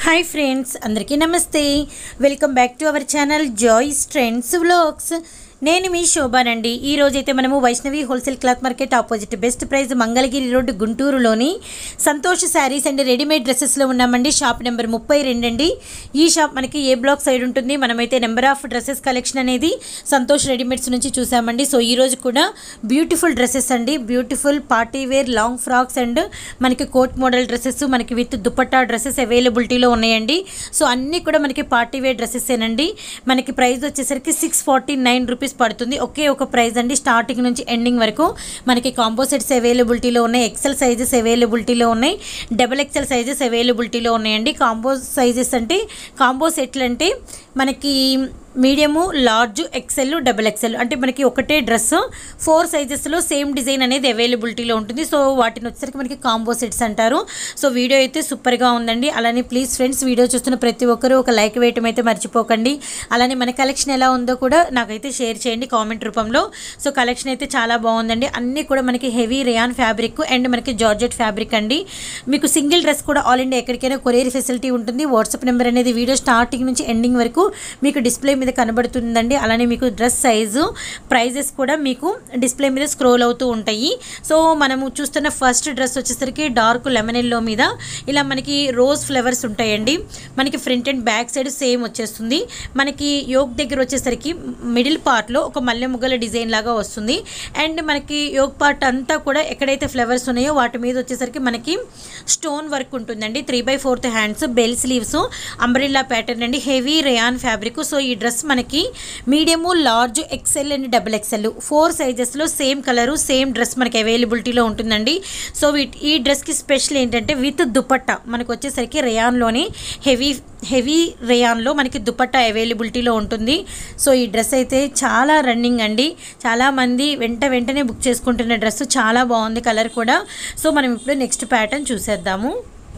hi friends అందరికీ నమస్తే welcome back to our channel Joys trends vlogs నేను మీ శోభానండి ఈ రోజైతే మనము Vaishnavi wholesale cloth market opposite best price Mangalagiri road గుంటూరులోని సంతోష్ శారీస్ అండ్ రెడీమేడ్ డ్రెస్సెస్లో ఉన్నామండి షాప్ నెంబర్ ముప్పై రెండు అండి ఈ షాప్ మనకి ఏ బ్లాక్ సైడ్ ఉంటుంది మనమైతే నెంబర్ ఆఫ్ డ్రెస్సెస్ కలెక్షన్ అనేది సంతోష్ రెడీమేడ్స్ నుంచి చూసామండి సో ఈ రోజు కూడా బ్యూటిఫుల్ డ్రెస్సెస్ అండి beautiful party wear long frocks and మనకి కోట్ మోడల్ డ్రెస్సెస్ మనకి విత్ దుపట్టా డ్రెస్సెస్ అవైలబిలిటీలో ఉన్నాయండి సో అన్నీ కూడా మనకి పార్టీ వేర్ డ్రెస్సెస్ ఏనండి మనకి ప్రైస్ వచ్చేసరికి సిక్స్ ఫార్టీ నైన్ రూపీస్ పడుతుంది ఒకే ఒక ప్రైస్ అండి స్టార్టింగ్ నుంచి ఎండింగ్ వరకు మనకి కాంబో సెట్స్ అవైలబిలిటీలో ఉన్నాయి ఎక్సెల్ సైజెస్ అవైలబిలిటీలో ఉన్నాయి డబుల్ ఎక్సెల్ సైజెస్ అవైలబిలిటీలో ఉన్నాయండి కాంబో సైజెస్ అంటే కాంబో సెట్లు అంటే మనకి medium large XL double XL అంటే మనకి ఒకటే డ్రెస్ ఫోర్ సైజెస్లో సేమ్ డిజైన్ అనేది అవైలబిలిటీలో ఉంటుంది సో వాటిని వచ్చేసరికి మనకి కాంబో సెట్స్ అంటారు సో వీడియో అయితే సూపర్గా ఉందండి అలానే ప్లీజ్ ఫ్రెండ్స్ వీడియో చూస్తున్న ప్రతి ఒక్కరూ ఒక లైక్ వేయటం అయితే మర్చిపోకండి అలానే మన కలెక్షన్ ఎలా ఉందో కూడా నాకైతే షేర్ చేయండి కామెంట్ రూపంలో సో కలెక్షన్ అయితే చాలా బాగుందండి అన్నీ కూడా మనకి హెవీ రేయాన్ ఫ్యాబ్రిక్ అండ్ మనకి జార్జెట్ ఫ్యాబ్రిక్ అండి మీకు సింగిల్ డ్రెస్ కూడా ఆల్ ఇండియా ఎక్కడికైనా కొరియర్ ఫెసిలిటీ ఉంటుంది వాట్సాప్ నెంబర్ అనేది వీడియో స్టార్టింగ్ నుంచి ఎండింగ్ వరకు మీకు డిస్ప్లే మీద కనబడుతుందండి అలానే మీకు డ్రెస్ సైజు ప్రైజెస్ కూడా మీకు డిస్ప్లే మీద స్క్రోల్ అవుతూ ఉంటాయి సో మనము చూస్తున్న ఫస్ట్ డ్రెస్ వచ్చేసరికి డార్క్ లెమన్ ఎల్లో మీద ఇలా మనకి రోజ్ ఫ్లవర్స్ ఉంటాయండి మనకి front and back side same వచ్చేస్తుంది మనకి యోగ్ దగ్గర వచ్చేసరికి మిడిల్ పార్ట్లో ఒక మల్లె ముగ్గల డిజైన్ లాగా వస్తుంది అండ్ మనకి యోగ్ పార్ట్ అంతా కూడా ఎక్కడైతే ఫ్లవర్స్ ఉన్నాయో వాటి మీద వచ్చేసరికి మనకి స్టోన్ వర్క్ ఉంటుందండి three by fourth hands bell sleeves umbrella pattern అండి హెవీ రేయాన్ ఫ్యాబ్రిక్ సో ఈ డ్రెస్ మనకి medium large XL and double XL four సైజెస్లో సేమ్ కలరు సేమ్ డ్రెస్ మనకి అవైలబిలిటీలో ఉంటుందండి సో వీటి ఈ డ్రెస్కి స్పెషల్ ఏంటంటే విత్ దుపట్టా మనకు వచ్చేసరికి రేయాన్లోని హెవీ హెవీ రేయాన్లో మనకి దుపట్టా అవైలబిలిటీలో ఉంటుంది సో ఈ డ్రెస్ అయితే చాలా రన్నింగ్ అండి చాలామంది వెంట వెంటనే బుక్ చేసుకుంటున్న డ్రెస్ చాలా బాగుంది కలర్ కూడా సో మనం ఇప్పుడు నెక్స్ట్ ప్యాటర్న్ చూసేద్దాము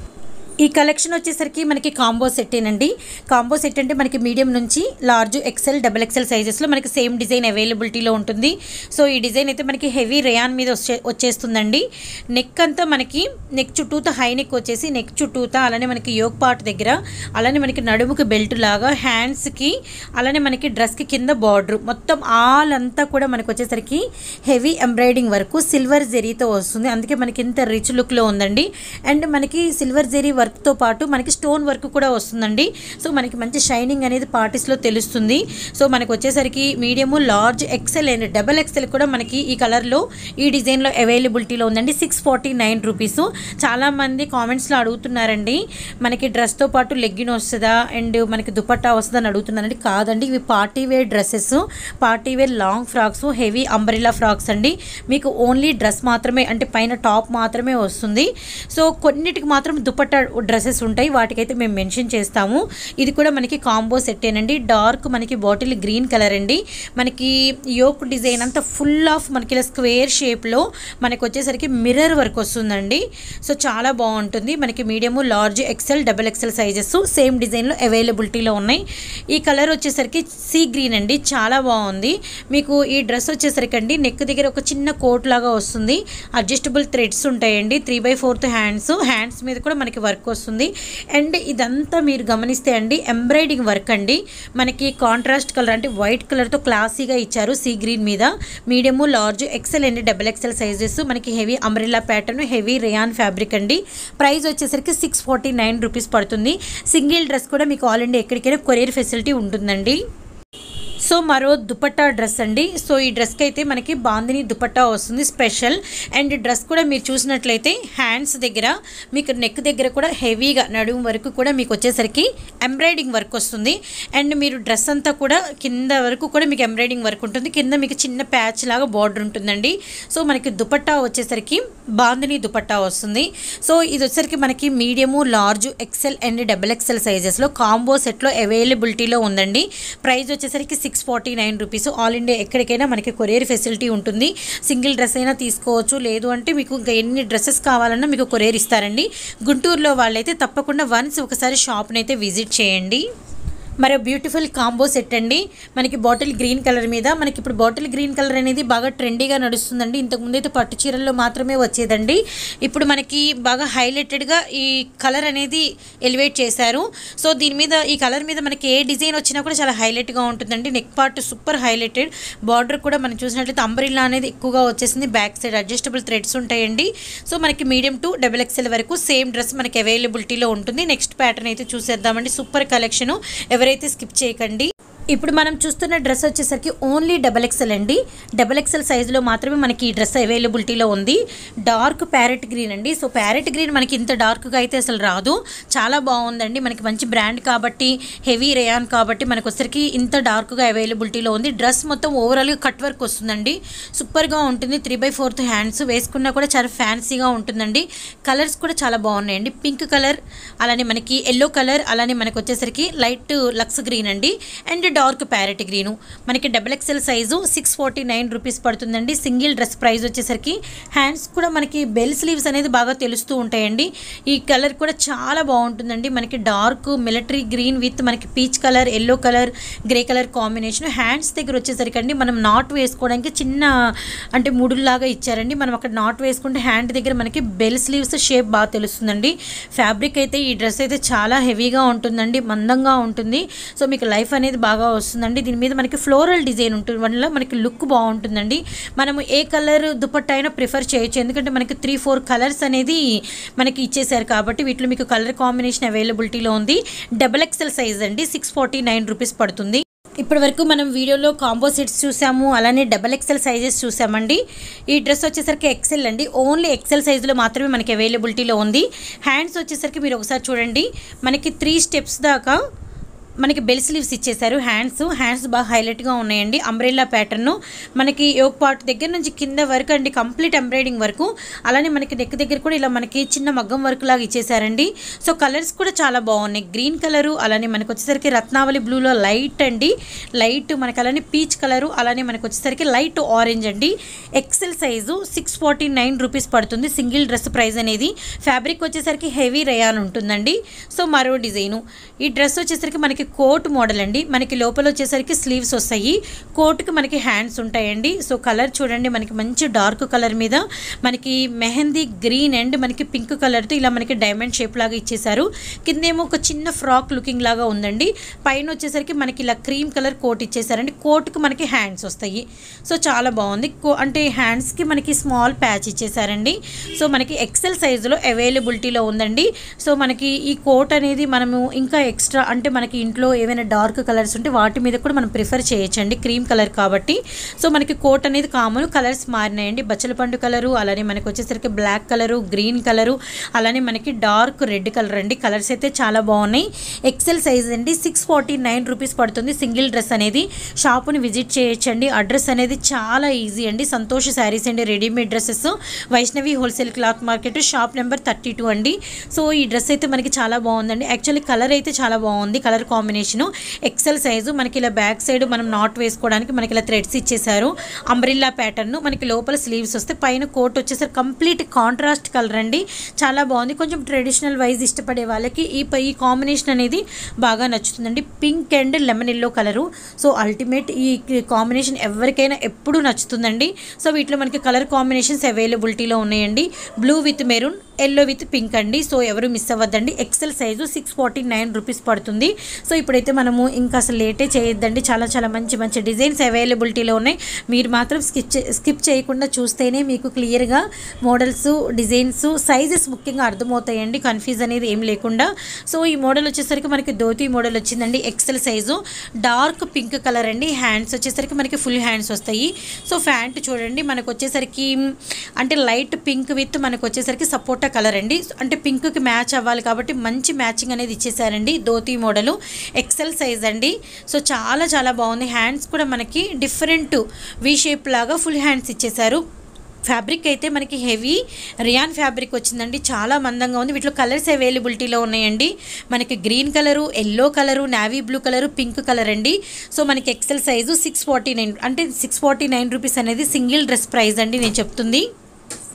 ఈ కలెక్షన్ వచ్చేసరికి మనకి కాంబో సెట్ ఏనండి కాంబో సెట్ అంటే మనకి మీడియం నుంచి లార్జ్ ఎక్సెల్ డబుల్ ఎక్సెల్ సైజెస్లో మనకి సేమ్ డిజైన్ అవైలబిలిటీలో ఉంటుంది సో ఈ డిజైన్ అయితే మనకి హెవీ రేయాన్ మీద వచ్చే వచ్చేస్తుందండి నెక్ అంతా మనకి నెక్ చుట్టూత హై నెక్ వచ్చేసి నెక్ చుట్టూత అలానే మనకి యోగ్ పార్ట్ దగ్గర అలానే మనకి నడుముకి బెల్ట్ లాగా హ్యాండ్స్కి అలానే మనకి డ్రెస్కి కింద బార్డర్ మొత్తం ఆల్ అంతా కూడా మనకి వచ్చేసరికి హెవీ ఎంబ్రాయిడింగ్ వర్క్ సిల్వర్ జెరీతో వస్తుంది అందుకే మనకి ఇంత రిచ్ లుక్లో ఉందండి అండ్ మనకి సిల్వర్ జెరీ వర్క్తో పాటు మనకి స్టోన్ వర్క్ కూడా వస్తుందండి సో మనకి మంచి షైనింగ్ అనేది పార్టీస్లో తెలుస్తుంది సో మనకు వచ్చేసరికి medium large XL and double XL కూడా మనకి ఈ కలర్లో ఈ డిజైన్లో అవైలబిలిటీలో ఉందండి సిక్స్ ఫార్టీ నైన్ రూపీస్ చాలామంది కామెంట్స్లో అడుగుతున్నారండి మనకి డ్రెస్తో పాటు లెగ్గిన్ వస్తుందా అండ్ మనకి దుపట్టా వస్తుందా అని అడుగుతున్నారండి కాదండి ఇవి party wear dresses party wear long frocks heavy umbrella frocks అండి మీకు ఓన్లీ డ్రెస్ మాత్రమే అంటే పైన టాప్ మాత్రమే వస్తుంది సో కొన్నిటికి మాత్రం దుపట్టా డ్రెస్సెస్ ఉంటాయి వాటికైతే మేము మెన్షన్ చేస్తాము ఇది కూడా మనకి కాంబో సెట్ ఏనండి డార్క్ మనకి బాటిల్ గ్రీన్ కలర్ అండి మనకి యోక్ డిజైన్ అంతా ఫుల్ ఆఫ్ మనకి ఇలా స్క్వేర్ షేప్లో మనకి వచ్చేసరికి మిర్రర్ వర్క్ వస్తుందండి సో చాలా బాగుంటుంది మనకి medium large XL double XL sizes same డిజైన్లో అవైలబిలిటీలో ఉన్నాయి ఈ కలర్ వచ్చేసరికి సీ గ్రీన్ అండి చాలా బాగుంది మీకు ఈ డ్రెస్ వచ్చేసరికి అండి నెక్ దగ్గర ఒక చిన్న కోట్ లాగా వస్తుంది అడ్జస్టబుల్ థ్రెడ్స్ ఉంటాయండి three by fourth hands hands మీద కూడా మనకి వర్క్ వస్తుంది అండ్ ఇదంతా మీరు గమనిస్తే అండి ఎంబ్రాయిడింగ్ వర్క్ అండి మనకి కాంట్రాస్ట్ కలర్ అంటే వైట్ కలర్తో క్లాసీగా ఇచ్చారు సీ గ్రీన్ మీద medium large XL and double XL sizes మనకి heavy umbrella pattern heavy rayon fabric అండి ప్రైస్ వచ్చేసరికి సిక్స్ ఫార్టీ నైన్ రూపీస్ పడుతుంది సింగిల్ డ్రెస్ కూడా మీకు ఆల్ ఇండియా ఎక్కడికైనా కొరియర్ ఫెసిలిటీ ఉంటుందండి సో మరో దుపట్టా డ్రెస్ అండి సో ఈ డ్రెస్కి అయితే మనకి బాందిని దుపట్టా వస్తుంది స్పెషల్ అండ్ డ్రెస్ కూడా మీరు చూసినట్లయితే హ్యాండ్స్ దగ్గర మీకు నెక్ దగ్గర కూడా హెవీగా నడుము వరకు కూడా మీకు వచ్చేసరికి ఎంబ్రాయిడింగ్ వర్క్ వస్తుంది అండ్ మీరు డ్రెస్ అంతా కూడా కింద వరకు కూడా మీకు ఎంబ్రాయిడింగ్ వర్క్ ఉంటుంది కింద మీకు చిన్న ప్యాచ్ లాగా బార్డర్ ఉంటుందండి సో మనకి దుపట్టా వచ్చేసరికి బాందిని దుపట్టా వస్తుంది సో ఇది వచ్చేసరికి మనకి medium large XL and double XL సైజెస్లో కాంబో సెట్లో అవైలబిలిటీలో ఉందండి ప్రైస్ వచ్చేసరికి six forty nine rupees all India ఎక్కడికైనా మనకి కొరియర్ ఫెసిలిటీ ఉంటుంది సింగిల్ డ్రెస్ అయినా తీసుకోవచ్చు లేదు అంటే మీకు ఇంకా ఎన్ని డ్రెస్సెస్ కావాలన్నా మీకు కొరియర్ ఇస్తారండి గుంటూరులో వాళ్ళైతే తప్పకుండా వన్స్ ఒకసారి షాప్ని అయితే విజిట్ చేయండి మరో బ్యూటిఫుల్ కాంబో సెట్ అండి మనకి బాటిల్ గ్రీన్ కలర్ మీద మనకి ఇప్పుడు బాటిల్ గ్రీన్ కలర్ అనేది బాగా ట్రెండీగా నడుస్తుందండి ఇంతకుముందు అయితే పట్టు చీరల్లో మాత్రమే వచ్చేదండి ఇప్పుడు మనకి బాగా హైలైటెడ్గా ఈ కలర్ అనేది ఎలివేట్ చేశారు సో దీని మీద ఈ కలర్ మీద మనకి ఏ డిజైన్ వచ్చినా కూడా చాలా హైలైట్గా ఉంటుందండి neck part super highlighted border కూడా మనం చూసినట్లయితే అంబ్రిల్లా అనేది ఎక్కువగా వచ్చేసింది బ్యాక్ సైడ్ అడ్జస్టబుల్ థ్రెడ్స్ ఉంటాయండి సో మనకి మీడియం టు డబుల్ ఎక్స్ఎల్ వరకు సేమ్ డ్రెస్ మనకి అవైలబిలిటీలో ఉంటుంది నెక్స్ట్ ప్యాటర్న్ అయితే చూసేద్దామండి సూపర్ కలెక్షన్ ఎవరైతే స్కిప్ చేయకండి ఇప్పుడు మనం చూస్తున్న డ్రెస్ వచ్చేసరికి ఓన్లీ డబల్ ఎక్సెల్ అండి డబల్ ఎక్సెల్ సైజులో మాత్రమే మనకి ఈ డ్రెస్ అవైలబిలిటీలో ఉంది డార్క్ ప్యారెట్ గ్రీన్ అండి సో ప్యారెట్ గ్రీన్ మనకి ఇంత డార్క్గా అయితే అసలు రాదు చాలా బాగుందండి మనకి మంచి బ్రాండ్ కాబట్టి హెవీ రేయాన్ కాబట్టి మనకు వచ్చరికి ఇంత డార్క్గా అవైలబిలిటీలో ఉంది డ్రెస్ మొత్తం ఓవరాల్గా కట్ వర్క్ వస్తుందండి సూపర్గా ఉంటుంది త్రీ బై ఫోర్త్ హ్యాండ్స్ వేసుకున్నా కూడా చాలా ఫ్యాన్సీగా ఉంటుందండి కలర్స్ కూడా చాలా బాగున్నాయండి పింక్ కలర్ అలానే మనకి ఎల్లో కలర్ అలానే మనకి వచ్చేసరికి లైట్ లక్స్ గ్రీన్ అండి అండ్ డార్క్ ప్యారెట్ గ్రీను మనకి double XL size six forty nine rupees పడుతుందండి సింగిల్ డ్రెస్ ప్రైస్ వచ్చేసరికి హ్యాండ్స్ కూడా మనకి బెల్ స్లీవ్స్ అనేది బాగా తెలుస్తూ ఉంటాయండి ఈ కలర్ కూడా చాలా బాగుంటుందండి మనకి డార్క్ మిలిటరీ గ్రీన్ విత్ మనకి peach colour yellow colour grey colour combination hands దగ్గర వచ్చేసరికి అండి మనం నాట్ వేసుకోవడానికి చిన్న అంటే ముడుల్లాగా ఇచ్చారండి మనం అక్కడ నాట్ వేసుకుంటే హ్యాండ్ దగ్గర మనకి బెల్ స్లీవ్స్ షేప్ బాగా తెలుస్తుందండి ఫ్యాబ్రిక్ అయితే ఈ డ్రెస్ అయితే చాలా హెవీగా ఉంటుందండి మందంగా ఉంటుంది సో మీకు లైఫ్ అనేది బాగా వస్తుందండి దీని మీద మనకి ఫ్లోరల్ డిజైన్ ఉంటుంది వల్ల మనకి లుక్ బాగుంటుందండి మనము ఏ కలర్ దుపట్టా అయినా ప్రిఫర్ చేయొచ్చు ఎందుకంటే మనకి త్రీ ఫోర్ కలర్స్ అనేది మనకి ఇచ్చేసారు కాబట్టి వీటిలో మీకు కలర్ కాంబినేషన్ అవైలబిలిటీలో ఉంది డబల్ ఎక్సెల్ సైజ్ అండి సిక్స్ ఫార్టీ నైన్ రూపీస్ పడుతుంది ఇప్పటి వరకు మనం వీడియోలో కాంబో సెట్స్ చూసాము అలానే డబల్ ఎక్సెల్ సైజెస్ చూసామండి ఈ డ్రెస్ వచ్చేసరికి ఎక్సెల్ అండి ఓన్లీ ఎక్సెల్ సైజులో మాత్రమే మనకి అవైలబిలిటీలో ఉంది హ్యాండ్స్ వచ్చేసరికి మీరు ఒకసారి చూడండి మనకి త్రీ స్టెప్స్ దాకా మనకి బెల్ స్లీవ్స్ ఇచ్చేసారు హ్యాండ్స్ హ్యాండ్స్ బాగా హైలైట్గా ఉన్నాయండి అంబ్రెల్లా ప్యాటర్న్ మనకి యోగ్ పార్ట్ దగ్గర నుంచి కింద వరకు అండి కంప్లీట్ ఎంబ్రాయిడింగ్ వరకు అలానే మనకి నెక్ దగ్గర కూడా ఇలా మనకి చిన్న మగ్గం వర్క్ లాగా ఇచ్చేసారండి సో కలర్స్ కూడా చాలా బాగున్నాయి గ్రీన్ కలరు అలానే మనకి వచ్చేసరికి రత్నావళి బ్లూలో లైట్ అండి లైట్ మనకి అలానే పీచ్ కలరు అలానే మనకి వచ్చేసరికి లైట్ ఆరెంజ్ అండి XL size six forty nine rupees పడుతుంది సింగిల్ డ్రెస్ ప్రైస్ అనేది ఫ్యాబ్రిక్ వచ్చేసరికి హెవీ రేయాన్ ఉంటుందండి సో మరో డిజైను ఈ డ్రెస్ వచ్చేసరికి మనకి కోట్ మోడల్ అండి మనకి లోపల వచ్చేసరికి స్లీవ్స్ వస్తాయి కోట్కి మనకి హ్యాండ్స్ ఉంటాయండి సో కలర్ చూడండి మనకి మంచి డార్క్ కలర్ మీద మనకి మెహందీ గ్రీన్ అండ్ మనకి పింక్ కలర్తో ఇలా మనకి డైమండ్ షేప్ లాగా ఇచ్చేసారు కిందేమో ఒక చిన్న ఫ్రాక్ లుకింగ్ లాగా ఉందండి పైన వచ్చేసరికి మనకి ఇలా క్రీమ్ కలర్ కోట్ ఇచ్చేసారండి కోట్కి మనకి హ్యాండ్స్ వస్తాయి సో చాలా బాగుంది కో అంటే హ్యాండ్స్కి మనకి స్మాల్ ప్యాచ్ ఇచ్చేసారండి సో మనకి ఎక్సెల్ సైజులో అవైలబిలిటీలో ఉందండి సో మనకి ఈ కోట్ అనేది మనము ఇంకా ఎక్స్ట్రా అంటే మనకి ఇంట్లో ఏవైనా డార్క్ కలర్స్ ఉంటే వాటి మీద కూడా మనం ప్రిఫర్ చేయొచ్చండి క్రీమ్ కలర్ కాబట్టి సో మనకి కోట్ అనేది కామన్ కలర్స్ మారినాయండి బచ్చల పండు కలరు అలానే మనకి వచ్చేసరికి బ్లాక్ కలరు గ్రీన్ కలరు అలానే మనకి డార్క్ రెడ్ కలర్ అండి కలర్స్ అయితే చాలా బాగున్నాయి ఎక్సెల్ సైజ్ అండి సిక్స్ ఫార్టీ నైన్ రూపీస్ పడుతుంది సింగిల్ డ్రెస్ అనేది షాపుని విజిట్ చేయొచ్చండి అడ్రస్ అనేది చాలా ఈజీ అండి సంతోష్ శారీస్ అండి readymade dresses Vaishnavi wholesale cloth market shop number thirty two అండి సో ఈ డ్రెస్ అయితే మనకి చాలా బాగుందండి యాక్చువల్లీ కలర్ అయితే చాలా బాగుంది కలర్ కాంబినేషను ఎక్సెల్ సైజు మనకి ఇలా బ్యాక్ సైడ్ మనం నాట్ వేసుకోవడానికి మనకి ఇలా థ్రెడ్స్ ఇచ్చేసారు అంబ్రిల్లా ప్యాటర్న్ మనకి లోపల స్లీవ్స్ వస్తే పైన కోట్ వచ్చేసరి కంప్లీట్ కాంట్రాస్ట్ కలర్ అండి చాలా బాగుంది కొంచెం ట్రెడిషనల్ వైజ్ ఇష్టపడే వాళ్ళకి ఈ ప- ఈ కాంబినేషన్ అనేది బాగా నచ్చుతుందండి pink and lemon yellow colour so ultimate ఈ కాంబినేషన్ ఎవరికైనా ఎప్పుడు నచ్చుతుందండి సో వీటిలో మనకి కలర్ కాంబినేషన్స్ అవైలబిలిటీలో ఉన్నాయండి blue with maroon yellow with pink అండి సో ఎవరు మిస్ అవ్వద్దండి XL size six forty nine rupees పడుతుంది సో ఇప్పుడైతే మనము ఇంకా అసలు లేటే చేయొద్దండి చాలా చాలా మంచి మంచి డిజైన్స్ అవైలబిలిటీలో ఉన్నాయి మీరు మాత్రం స్కిప్ చే- స్కిప్ చేయకుండా చూస్తేనే మీకు క్లియర్గా మోడల్స్ డిజైన్స్ సైజెస్ ముఖ్యంగా అర్థమవుతాయండి కన్ఫ్యూజ్ అనేది ఏం లేకుండా సో ఈ మోడల్ వచ్చేసరికి మనకి ధోతి మోడల్ వచ్చిందండి XL size dark pink colour అండి హ్యాండ్స్ వచ్చేసరికి మనకి ఫుల్ హ్యాండ్స్ వస్తాయి సో ఫ్యాంట్ చూడండి మనకు వచ్చేసరికి మ్, అంటే లైట్ పింక్ విత్ మనకు వచ్చేసరికి సపోటా కలర్ అండి అంటే పింక్కి మ్యాచ్ అవ్వాలి కాబట్టి మంచి మ్యాచింగ్ అనేది ఇచ్చేసారండి ధోతి మోడలు ఎక్సెల్ సైజ్ అండి సో చాలా చాలా బాగుంది హ్యాండ్స్ కూడా మనకి డిఫరెంట్ వి షేప్ లాగా ఫుల్ హ్యాండ్స్ ఇచ్చేసారు ఫ్యాబ్రిక్ అయితే మనకి హెవీ రియాన్ ఫ్యాబ్రిక్ వచ్చిందండి చాలా మందంగా ఉంది వీటిలో కలర్స్ అవైలబిలిటీలో ఉన్నాయండి మనకి green colour yellow colour navy blue colour pink colour అండి సో మనకి XL size six forty nine అంటే సిక్స్ ఫార్టీ నైన్ రూపీస్ అనేది సింగిల్ డ్రెస్ ప్రైస్ అండి నేను చెప్తుంది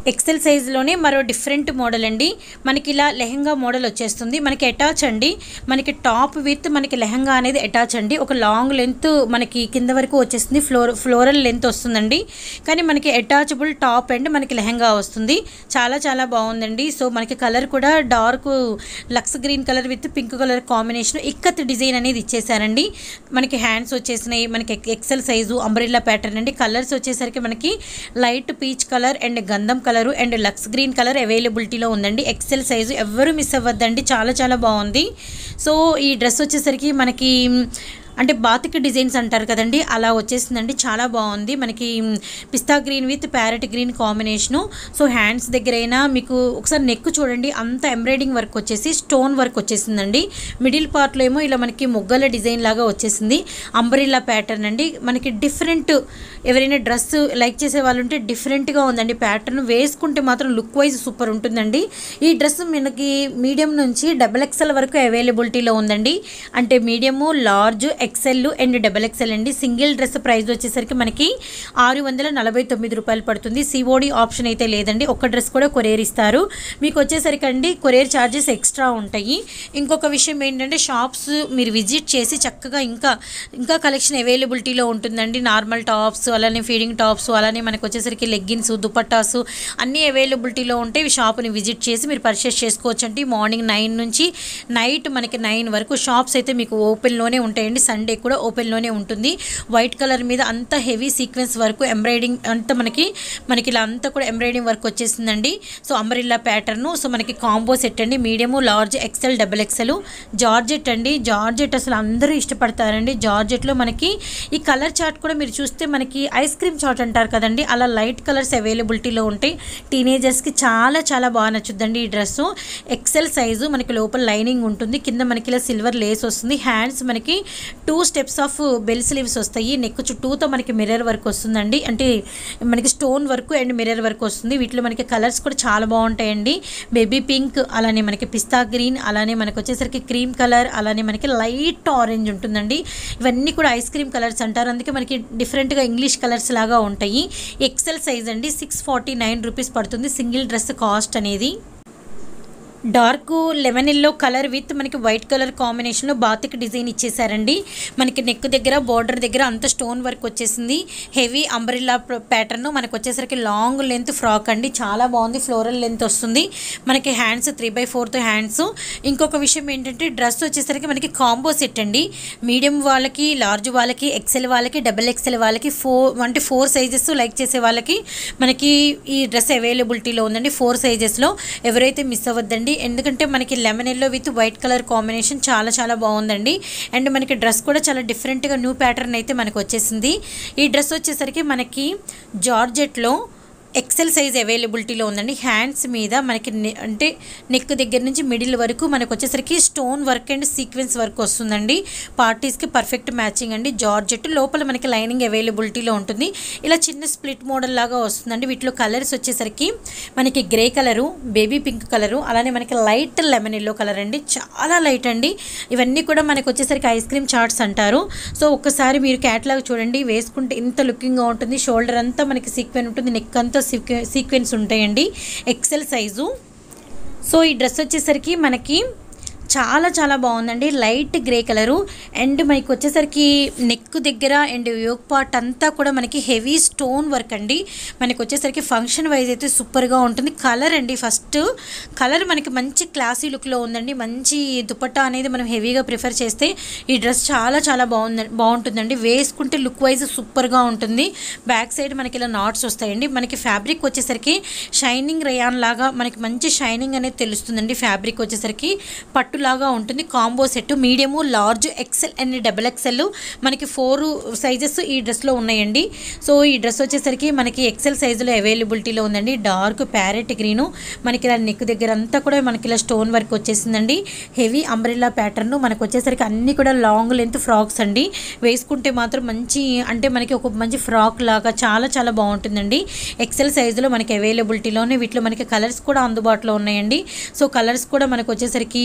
ఎక్సెల్ సైజులోనే మరో డిఫరెంట్ మోడల్ అండి మనకి ఇలా లెహంగా మోడల్ వచ్చేస్తుంది మనకి అటాచ్ అండి మనకి టాప్ విత్ మనకి లెహంగా అనేది అటాచ్ అండి ఒక లాంగ్ లెంత్ మనకి కింద వరకు వచ్చేస్తుంది ఫ్లోర్ ఫ్లోరల్ లెంత్ వస్తుందండి కానీ మనకి అటాచబుల్ టాప్ అండ్ మనకి లెహంగా వస్తుంది చాలా చాలా బాగుందండి సో మనకి కలర్ కూడా dark lux green colour with pink colour combination ikat design అనేది ఇచ్చేసారండి మనకి హ్యాండ్స్ వచ్చేసినాయి మనకి ఎక్సెల్ సైజు అంబ్రిల్లా ప్యాటర్న్ అండి కలర్స్ వచ్చేసరికి మనకి లైట్ పీచ్ కలర్ అండ్ గంధం colour and lux green colour అవైలబిలిటీలో ఉందండి ఎక్సెల్ సైజు ఎవరు మిస్ అవ్వద్దండి చాలా చాలా బాగుంది సో ఈ డ్రెస్ వచ్చేసరికి మనకి అంటే బాతిక్ డిజైన్స్ అంటారు కదండి అలా వచ్చేసిందండి చాలా బాగుంది మనకి పిస్తా green with parrot green combination so hands దగ్గర అయినా మీకు ఒకసారి నెక్ చూడండి అంత ఎంబ్రాయిడింగ్ వర్క్ వచ్చేసి స్టోన్ వర్క్ వచ్చేసిందండి మిడిల్ పార్ట్లో ఏమో ఇలా మనకి మొగ్గల డిజైన్ లాగా వచ్చేసింది అంబ్రిల్లా ప్యాటర్న్ అండి మనకి డిఫరెంట్ ఎవరైనా డ్రెస్ లైక్ చేసే వాళ్ళు ఉంటే డిఫరెంట్గా ఉందండి ప్యాటర్న్ వేసుకుంటే మాత్రం లుక్ వైజ్ సూపర్ ఉంటుందండి ఈ డ్రెస్ మనకి మీడియం నుంచి డబల్ ఎక్స్ఎల్ వరకు అవైలబిలిటీలో ఉందండి అంటే medium large XL and double XL అండి సింగిల్ డ్రెస్ ప్రైస్ వచ్చేసరికి మనకి ఆరు వందల నలభై తొమ్మిది రూపాయలు పడుతుంది సిఓడి ఆప్షన్ అయితే లేదండి ఒక్క డ్రెస్ కూడా కొరియర్ ఇస్తారు మీకు వచ్చేసరికి అండి కొరియర్ ఛార్జెస్ ఎక్స్ట్రా ఉంటాయి ఇంకొక విషయం ఏంటంటే షాప్స్ మీరు విజిట్ చేసి చక్కగా ఇంకా ఇంకా కలెక్షన్ అవైలబిలిటీలో ఉంటుందండి నార్మల్ టాప్స్ అలానే ఫీడింగ్ టాప్స్ అలానే మనకు వచ్చేసరికి లెగ్గిన్స్ దుపట్టాస్ అన్నీ అవైలబిలిటీలో ఉంటాయి ఈ షాప్ని విజిట్ చేసి మీరు పర్చేస్ చేసుకోవచ్చు అండి మార్నింగ్ నైన్ నుంచి నైట్ మనకి నైన్ వరకు షాప్స్ అయితే మీకు ఓపెన్లోనే ఉంటాయండి సండే కూడా ఓపెన్లోనే ఉంటుంది వైట్ కలర్ మీద అంత హెవీ సీక్వెన్స్ వరకు ఎంబ్రాయిడింగ్ అంతా మనకి మనకి ఇలా అంతా కూడా ఎంబ్రాయిడింగ్ వర్క్ వచ్చేసిందండి సో అంబ్రిల్లా ప్యాటర్ను సో మనకి కాంబో సెట్ అండి medium large XL double XL georgette అండి జార్జెట్ అసలు అందరూ ఇష్టపడతారండి జార్జెట్లో మనకి ఈ కలర్ చార్ట్ కూడా మీరు చూస్తే మనకి ఐస్ క్రీమ్ చాట్ అంటారు కదండి అలా లైట్ కలర్స్ అవైలబిలిటీలో ఉంటాయి టీనేజర్స్కి చాలా చాలా బాగా నచ్చుద్దండి ఈ డ్రెస్సు ఎక్సెల్ సైజు మనకి లోపల లైనింగ్ ఉంటుంది కింద మనకి ఇలా సిల్వర్ లేస్ వస్తుంది హ్యాండ్స్ మనకి two steps of bell sleeves వస్తాయి నెక్ చుట్టూతో మనకి మిర్రర్ వర్క్ వస్తుందండి అంటే మనకి stone work and mirror work వస్తుంది వీటిలో మనకి కలర్స్ కూడా చాలా బాగుంటాయండి బేబీ పింక్ అలానే మనకి పిస్తా గ్రీన్ అలానే మనకి వచ్చేసరికి క్రీమ్ కలర్ అలానే మనకి లైట్ ఆరెంజ్ ఉంటుందండి ఇవన్నీ కూడా ఐస్ క్రీమ్ కలర్స్ అంటారు అందుకే మనకి డిఫరెంట్గా ఇంగ్లీష్ కలర్స్ లాగా ఉంటాయి ఎక్సెల్ సైజ్ అండి సిక్స్ ఫార్టీ నైన్ రూపీస్ పడుతుంది సింగిల్ డ్రెస్ కాస్ట్ అనేది dark lemon yellow colour with మనకి వైట్ కలర్ కాంబినేషన్లో బాతిక్ డిజైన్ ఇచ్చేసారండి మనకి నెక్ దగ్గర బార్డర్ దగ్గర అంత స్టోన్ వర్క్ వచ్చేసింది హెవీ అంబ్రిల్లా ప్యాటర్న్ మనకు వచ్చేసరికి లాంగ్ లెంత్ ఫ్రాక్ అండి చాలా బాగుంది ఫ్లోరల్ లెంత్ వస్తుంది మనకి hands three by fourth hands ఇంకొక విషయం ఏంటంటే డ్రెస్ వచ్చేసరికి మనకి కాంబో సెట్ అండి మీడియం వాళ్ళకి లార్జ్ వాళ్ళకి ఎక్సెల్ వాళ్ళకి డబుల్ ఎక్సెల్ వాళ్ళకి ఫోర్ అంటే ఫోర్ సైజెస్ లైక్ చేసే వాళ్ళకి మనకి ఈ డ్రెస్ అవైలబిలిటీలో ఉందండి ఫోర్ సైజెస్లో ఎవరైతే మిస్ అవ్వద్దండి ఎందుకంటే మనకి lemon yellow with white colour combination చాలా చాలా బాగుందండి అండ్ మనకి డ్రెస్ కూడా చాలా డిఫరెంట్గా న్యూ ప్యాటర్న్ అయితే మనకు వచ్చేసింది ఈ డ్రెస్ వచ్చేసరికి మనకి జార్జెట్లో ఎక్సెల్ సైజ్ అవైలబిలిటీలో ఉందండి హ్యాండ్స్ మీద మనకి నె- అంటే నెక్ దగ్గర నుంచి మిడిల్ వరకు మనకు వచ్చేసరికి stone work and sequence work వస్తుందండి పార్టీస్కి పర్ఫెక్ట్ మ్యాచింగ్ అండి జార్జెట్ లోపల మనకి లైనింగ్ అవైలబిలిటీలో ఉంటుంది ఇలా చిన్న స్ప్లిట్ మోడల్ లాగా వస్తుందండి వీటిలో కలర్స్ వచ్చేసరికి మనకి grey colour baby pink colour అలానే మనకి లైట్ లెమన్ ఎల్లో కలర్ అండి చాలా లైట్ అండి ఇవన్నీ కూడా మనకు వచ్చేసరికి ఐస్ క్రీమ్ చార్ట్స్ అంటారు సో ఒక్కసారి మీరు క్యాట్లాగ్ చూడండి వేసుకుంటే ఇంత లుకింగ్గా ఉంటుంది షోల్డర్ అంతా మనకి సీక్వెన్ ఉంటుంది నెక్ అంతా సీక్వె సీక్వెన్స్ ఉంటాయండి ఎక్సెల్ సైజు సో ఈ డ్రెస్ వచ్చేసరికి మనకి చాలా చాలా బాగుందండి లైట్ గ్రే కలరు అండ్ మనకి వచ్చేసరికి నెక్ దగ్గర అండ్ యోగ్ పార్ట్ అంతా కూడా మనకి హెవీ స్టోన్ వర్క్ అండి మనకి వచ్చేసరికి ఫంక్షన్ వైజ్ అయితే సూపర్గా ఉంటుంది కలర్ అండి ఫస్ట్ కలర్ మనకి మంచి క్లాసీ లుక్లో ఉందండి మంచి దుపట్టా అనేది మనం హెవీగా ప్రిఫర్ చేస్తే ఈ డ్రెస్ చాలా చాలా బాగుంది బాగుంటుందండి వేసుకుంటే లుక్ వైజ్ సూపర్గా ఉంటుంది బ్యాక్ సైడ్ మనకి ఇలా నాట్స్ వస్తాయండి మనకి ఫ్యాబ్రిక్ వచ్చేసరికి షైనింగ్ రేయాన్ లాగా మనకి మంచి షైనింగ్ అనేది తెలుస్తుందండి ఫ్యాబ్రిక్ వచ్చేసరికి పట్టులాగా ఉంటుంది combo set medium large XL and double XL మనకి ఫోర్ సైజెస్ ఈ డ్రెస్లో ఉన్నాయండి సో ఈ డ్రెస్ వచ్చేసరికి మనకి ఎక్సెల్ సైజులో అవైలబిలిటీలో ఉందండి డార్క్ ప్యారెట్ గ్రీను మనకి ఇలా నెక్ దగ్గర అంతా కూడా మనకి ఇలా స్టోన్ వర్క్ వచ్చేసిందండి హెవీ అంబ్రెల్లా ప్యాటర్న్ మనకు వచ్చేసరికి అన్నీ కూడా లాంగ్ లెంత్ ఫ్రాక్స్ అండి వేసుకుంటే మాత్రం మంచి అంటే మనకి ఒక మంచి ఫ్రాక్ లాగా చాలా చాలా బాగుంటుందండి ఎక్సెల్ సైజులో మనకి అవైలబిలిటీలోనే వీటిలో మనకి కలర్స్ కూడా అందుబాటులో ఉన్నాయండి సో కలర్స్ కూడా మనకు వచ్చేసరికి స్కై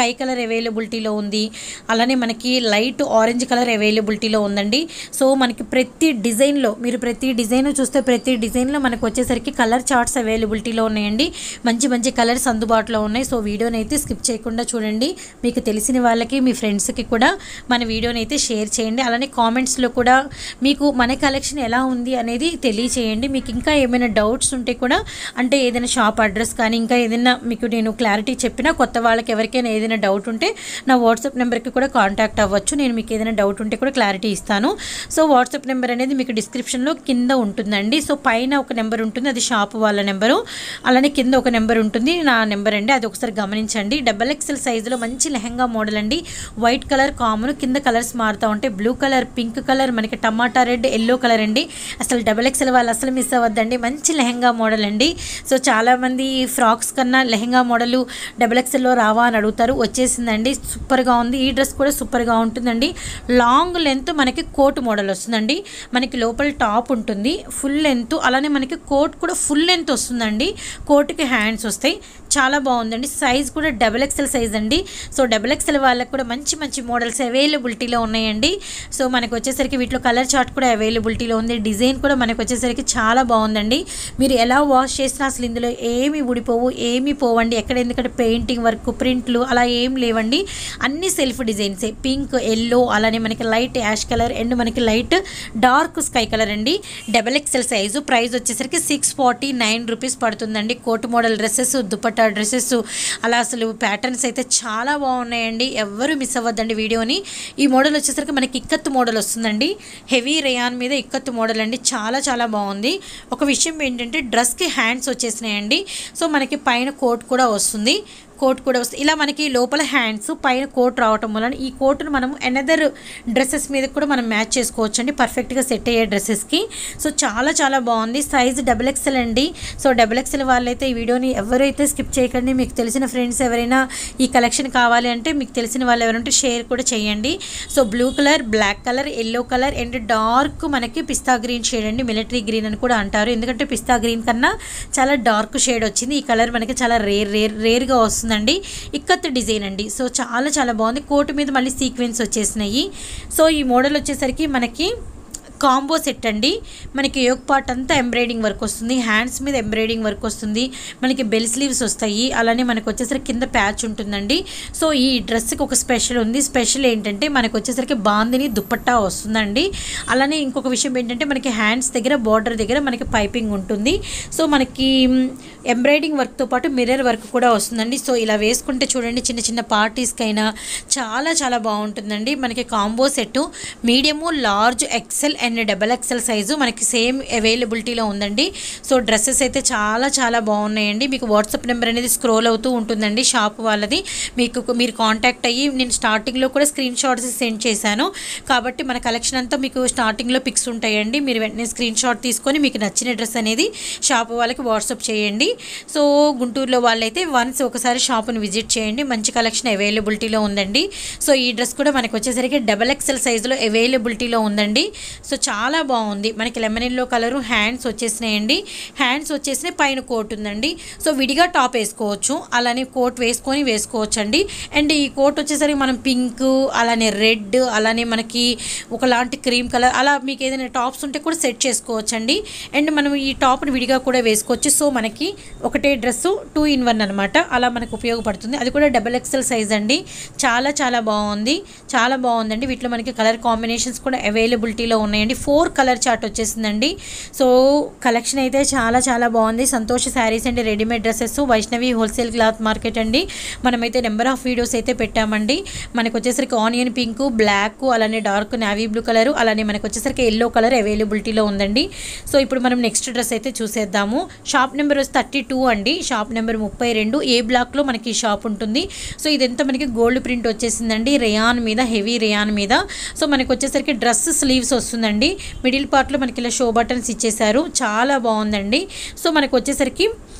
స్కై కలర్ అవైలబిలిటీలో ఉంది అలానే మనకి లైట్ ఆరెంజ్ కలర్ అవైలబిలిటీలో ఉందండి సో మనకి ప్రతి డిజైన్లో మీరు ప్రతి డిజైన్ చూస్తే ప్రతి డిజైన్లో మనకు వచ్చేసరికి కలర్ చార్ట్స్ అవైలబిలిటీలో ఉన్నాయండి మంచి మంచి కలర్స్ అందుబాటులో ఉన్నాయి సో వీడియోని అయితే స్కిప్ చేయకుండా చూడండి మీకు తెలిసిన వాళ్ళకి మీ ఫ్రెండ్స్కి కూడా మన వీడియోని అయితే షేర్ చేయండి అలానే కామెంట్స్లో కూడా మీకు మన కలెక్షన్ ఎలా ఉంది అనేది తెలియచేయండి మీకు ఇంకా ఏమైనా డౌట్స్ ఉంటే కూడా అంటే ఏదైనా షాప్ అడ్రస్ కానీ ఇంకా ఏదైనా మీకు నేను క్లారిటీ చెప్పినా కొత్త వాళ్ళకి ఎవరికైనా ఏదైనా డౌట్ ఉంటే నా వాట్సాప్ నెంబర్కి కూడా కాంటాక్ట్ అవ్వచ్చు నేను మీకు ఏదైనా డౌట్ ఉంటే కూడా క్లారిటీ ఇస్తాను సో వాట్సాప్ నెంబర్ అనేది మీకు డిస్క్రిప్షన్లో కింద ఉంటుందండి సో పైన ఒక నెంబర్ ఉంటుంది అది షాప్ వాళ్ళ నెంబరు అలానే కింద ఒక నెంబర్ ఉంటుంది నా నెంబర్ అండి అది ఒకసారి గమనించండి డబల్ ఎక్సెల్ సైజులో మంచి లెహంగా మోడల్ అండి వైట్ కలర్ కామన్ కింద కలర్స్ మారుతూ ఉంటాయి బ్లూ కలర్ పింక్ కలర్ మనకి టమాటా రెడ్ ఎల్లో కలర్ అండి అసలు డబల్ ఎక్సెల్ వాళ్ళు అసలు మిస్ అవ్వద్దండి మంచి లెహంగా మోడల్ అండి సో చాలామంది ఫ్రాక్స్ కన్నా లెహంగా మోడల్ డబల్ ఎక్సెల్లో రావా అని అడుగుతారు వచ్చేసిందండి సూపర్గా ఉంది ఈ డ్రెస్ కూడా సూపర్గా ఉంటుందండి లాంగ్ లెంత్ మనకి కోట్ మోడల్ వస్తుందండి మనకి లోపల టాప్ ఉంటుంది ఫుల్ లెంత్ అలానే మనకి కోట్ కూడా ఫుల్ లెంత్ వస్తుందండి కోట్కి హ్యాండ్స్ వస్తాయి చాలా బాగుందండి సైజ్ కూడా డబల్ ఎక్సెల్ సైజ్ అండి సో డబల్ ఎక్సెల్ వాళ్ళకి కూడా మంచి మంచి మోడల్స్ అవైలబిలిటీలో ఉన్నాయండి సో మనకు వచ్చేసరికి వీటిలో కలర్ చార్ట్ కూడా అవైలబిలిటీలో ఉంది డిజైన్ కూడా మనకు వచ్చేసరికి చాలా బాగుందండి మీరు ఎలా వాష్ చేసినా అసలు ఇందులో ఏమి ఊడిపోవు ఏమి పోవండి ఎక్కడ ఎందుకంటే పెయింటింగ్ వర్క్ ప్రింట్లు అలా ఏం లేవండి అన్ని సెల్ఫ్ డిజైన్సే పింక్ ఎల్లో అలానే మనకి లైట్ యాష్ కలర్ అండ్ మనకి లైట్ డార్క్ స్కై కలర్ అండి డబల్ ఎక్సెల్ సైజు ప్రైస్ వచ్చేసరికి సిక్స్ ఫార్టీ నైన్ రూపీస్ పడుతుందండి coat model dresses dupatta dresses అలా అసలు ప్యాటర్న్స్ అయితే చాలా బాగున్నాయండి ఎవ్వరు మిస్ అవ్వద్దండి వీడియోని ఈ మోడల్ వచ్చేసరికి మనకి ఇక్కత్తు మోడల్ వస్తుందండి హెవీ రేయాన్ మీద ఇక్కత్తు మోడల్ అండి చాలా చాలా బాగుంది ఒక విషయం ఏంటంటే డ్రెస్కి హ్యాండ్స్ వచ్చేసినాయండి సో మనకి పైన కోట్ కూడా వస్తుంది కోట్ కూడా వస్తుంది ఇలా మనకి లోపల హ్యాండ్స్ పైన కోట్ రావటం వలన ఈ కోట్ను మనం ఎనదర్ డ్రెస్సెస్ మీద కూడా మనం మ్యాచ్ చేసుకోవచ్చు అండి పర్ఫెక్ట్గా సెట్ అయ్యే డ్రెస్సెస్కి సో చాలా చాలా బాగుంది సైజ్ డబుల్ ఎక్సెల్ అండి సో డబుల్ ఎక్సెల్ వాళ్ళైతే ఈ వీడియోని ఎవరైతే స్కిప్ చేయకండి మీకు తెలిసిన ఫ్రెండ్స్ ఎవరైనా ఈ కలెక్షన్ కావాలి అంటే మీకు తెలిసిన వాళ్ళు ఎవరంటే షేర్ కూడా చేయండి so blue colour black colour yellow colour and dark మనకి పిస్తా గ్రీన్ షేడ్ అండి మిలిటరీ గ్రీన్ అని కూడా అంటారు ఎందుకంటే పిస్తా గ్రీన్ కన్నా చాలా డార్క్ షేడ్ వచ్చింది ఈ కలర్ మనకి చాలా రేర్ రేర్ రేర్గా వస్తుందండి ఇక్కత్ డిజైన్ అండి సో చాలా చాలా బాగుంది కోటు మీద మళ్ళీ సీక్వెన్స్ వచ్చేసినాయి సో ఈ మోడల్ వచ్చేసరికి మనకి కాంబో సెట్ అండి మనకి యోగ్ పార్ట్ అంతా ఎంబ్రాయిడింగ్ వర్క్ వస్తుంది హ్యాండ్స్ మీద ఎంబ్రాయిడింగ్ వర్క్ వస్తుంది మనకి బెల్ స్లీవ్స్ వస్తాయి అలానే మనకు వచ్చేసరికి కింద ప్యాచ్ ఉంటుందండి సో ఈ డ్రెస్కి ఒక స్పెషల్ ఉంది స్పెషల్ ఏంటంటే మనకు వచ్చేసరికి బాందిని దుప్పట్టా వస్తుందండి అలానే ఇంకొక విషయం ఏంటంటే మనకి హ్యాండ్స్ దగ్గర బార్డర్ దగ్గర మనకి పైపింగ్ ఉంటుంది సో మనకి ఎంబ్రాయిడింగ్ వర్క్తో పాటు మిర్రర్ వర్క్ కూడా వస్తుందండి సో ఇలా వేసుకుంటే చూడండి చిన్న చిన్న పార్టీస్కైనా చాలా చాలా బాగుంటుందండి మనకి combo set medium large XL and double XL size మనకి సేమ్ అవైలబిలిటీలో ఉందండి సో డ్రెస్సెస్ అయితే చాలా చాలా బాగున్నాయండి మీకు వాట్సాప్ నెంబర్ అనేది స్క్రోల్ అవుతూ ఉంటుందండి షాప్ వాళ్ళది మీకు మీరు కాంటాక్ట్ అయ్యి నేను స్టార్టింగ్లో కూడా స్క్రీన్ షాట్స్ సెండ్ చేశాను కాబట్టి మన కలెక్షన్ అంతా మీకు స్టార్టింగ్లో పిక్స్ ఉంటాయండి మీరు వెంటనే స్క్రీన్ షాట్ తీసుకొని మీకు నచ్చిన డ్రెస్ అనేది షాప్ వాళ్ళకి వాట్సాప్ చేయండి సో గుంటూరులో వాళ్ళైతే వన్స్ ఒకసారి షాప్ని విజిట్ చేయండి మంచి కలెక్షన్ అవైలబిలిటీలో ఉందండి సో ఈ డ్రెస్ కూడా మనకి వచ్చేసరికి డబల్ ఎక్సెల్ సైజులో అవైలబిలిటీలో ఉందండి సో చాలా బాగుంది మనకి లెమన్ ఎల్లో కలరు హ్యాండ్స్ వచ్చేసినాయండి హ్యాండ్స్ వచ్చేసినాయి పైన కోట్ ఉందండి సో విడిగా టాప్ వేసుకోవచ్చు అలానే కోట్ వేసుకొని వేసుకోవచ్చు అండి అండ్ ఈ కోట్ వచ్చేసరికి మనం పింక్ అలానే రెడ్ అలానే మనకి ఒకలాంటి క్రీమ్ కలర్ అలా మీకు ఏదైనా టాప్స్ ఉంటే కూడా సెట్ చేసుకోవచ్చు అండి అండ్ మనం ఈ టాప్ని విడిగా కూడా వేసుకోవచ్చు సో మనకి ఒకటే డ్రెస్సు టూ ఇన్ వన్ అనమాట అలా మనకు ఉపయోగపడుతుంది అది కూడా డబల్ ఎక్సెల్ సైజ్ అండి చాలా చాలా బాగుంది చాలా బాగుందండి వీటిలో మనకి కలర్ కాంబినేషన్స్ కూడా అవైలబిలిటీలో ఉన్నాయండి ఫోర్ కలర్ చార్ట్ వచ్చేసిందండి సో కలెక్షన్ అయితే చాలా చాలా బాగుంది సంతోష్ శారీస్ అండి readymade dresses Vaishnavi wholesale cloth market అండి మనమైతే నెంబర్ ఆఫ్ వీడియోస్ అయితే పెట్టామండి మనకు వచ్చేసరికి ఆనియన్ పింక్ బ్లాక్ అలానే డార్క్ నావీ బ్లూ కలర్ అలానే మనకు వచ్చేసరికి ఎల్లో కలర్ అవైలబిలిటీలో ఉందండి సో ఇప్పుడు మనం నెక్స్ట్ డ్రెస్ అయితే చూసేద్దాము షాప్ నెంబర్ వచ్చి థర్టీ టూ అండి షాప్ నెంబర్ ముప్పై రెండు ఏ బ్లాక్లో మనకి ఈ షాప్ ఉంటుంది సో ఇదంతా మనకి గోల్డ్ ప్రింట్ వచ్చేసిందండి రేయాన్ మీద హెవీ రేయాన్ మీద సో మనకి వచ్చేసరికి డ్రెస్ స్లీవ్స్ వస్తుందండి మిడిల్ పార్ట్లో మనకి ఇలా షో బటన్స్ ఇచ్చేసారు చాలా బాగుందండి సో మనకు వచ్చేసరికి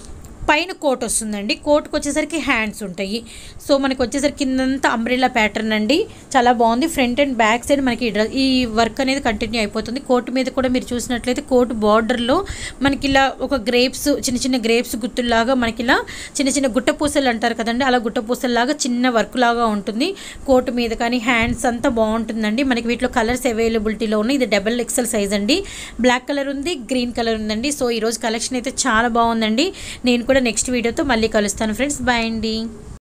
పైన కోట్ వస్తుందండి కోట్కి వచ్చేసరికి హ్యాండ్స్ ఉంటాయి సో మనకి వచ్చేసరికి కిందంతా అంబ్రెల్లా ప్యాటర్న్ అండి చాలా బాగుంది ఫ్రంట్ అండ్ బ్యాక్ సైడ్ మనకి ఈ డ్ర- ఈ వర్క్ అనేది కంటిన్యూ అయిపోతుంది కోట్ మీద కూడా మీరు చూసినట్లయితే కోట్ బార్డర్లో మనకి ఇలా ఒక గ్రేప్స్ చిన్న చిన్న గ్రేప్స్ గుర్తుల్లాగా మనకి ఇలా చిన్న చిన్న గుట్టపూసలు అంటారు కదండి అలా గుట్టపూసల్లాగా చిన్న వర్క్ లాగా ఉంటుంది కోట్ మీద కానీ హ్యాండ్స్ అంతా బాగుంటుందండి మనకి వీటిలో కలర్స్ అవైలబిలిటీలో ఉన్నాయి ఇది డబల్ ఎక్సెల్ సైజ్ అండి బ్లాక్ కలర్ ఉంది గ్రీన్ కలర్ ఉందండి సో ఈరోజు కలెక్షన్ అయితే చాలా బాగుందండి నేను కూడా నెక్స్ట్ వీడియోతో మళ్ళీ కలుస్తాను ఫ్రెండ్స్ బాయ్ అండి